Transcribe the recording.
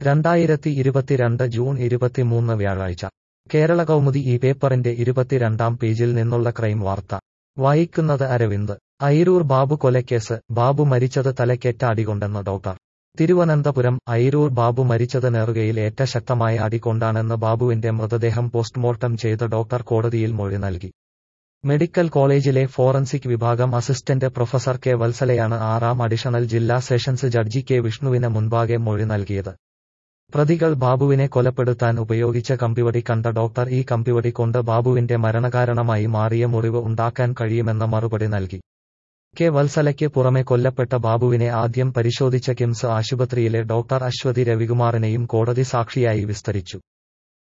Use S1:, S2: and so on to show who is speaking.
S1: രണ്ടായിരത്തി ഇരുപത്തിരണ്ട് ജൂൺ ഇരുപത്തിമൂന്ന് വ്യാഴാഴ്ച കേരള കൗമുദി ഈ പേപ്പറിന്റെ ഇരുപത്തിരണ്ടാം പേജിൽ നിന്നുള്ള ക്രൈം വാർത്ത വായിക്കുന്നത് അരവിന്ദ് അയിരൂർ ബാബു കൊലക്കേസ് ബാബു മരിച്ചത് തലക്കേറ്റ അടികൊണ്ടെന്ന് ഡോക്ടർ തിരുവനന്തപുരം അയിരൂർ ബാബു മരിച്ചത് നെറുകയിൽ ഏറ്റ ശക്തമായ അടികൊണ്ടാണെന്ന് ബാബുവിന്റെ മൃതദേഹം പോസ്റ്റ്മോർട്ടം ചെയ്ത ഡോക്ടർ കോടതിയിൽ മൊഴി നൽകി മെഡിക്കൽ കോളേജിലെ ഫോറൻസിക് വിഭാഗം അസിസ്റ്റന്റ് പ്രൊഫസർ കെ വത്സലയാണ് ആറാം അഡീഷണൽ ജില്ലാ സെഷൻസ് ജഡ്ജി കെ വിഷ്ണുവിന് മുൻപാകെ മൊഴി നൽകിയത് പ്രതികൾ ബാബുവിനെ കൊലപ്പെടുത്താൻ ഉപയോഗിച്ച കമ്പിവടി കണ്ട ഡോക്ടർ ഈ കമ്പിവടി കൊണ്ട് ബാബുവിന്റെ മരണകാരണമായി മാറിയ മുറിവ് ഉണ്ടാക്കാൻ കഴിയുമെന്ന മറുപടി നൽകി കെ വത്സലയ്ക്ക് പുറമെ കൊല്ലപ്പെട്ട ബാബുവിനെ ആദ്യം പരിശോധിച്ച കിംസ് ആശുപത്രിയിലെ ഡോക്ടർ അശ്വതി രവികുമാറിനെയും കോടതി സാക്ഷിയായി വിസ്തരിച്ചു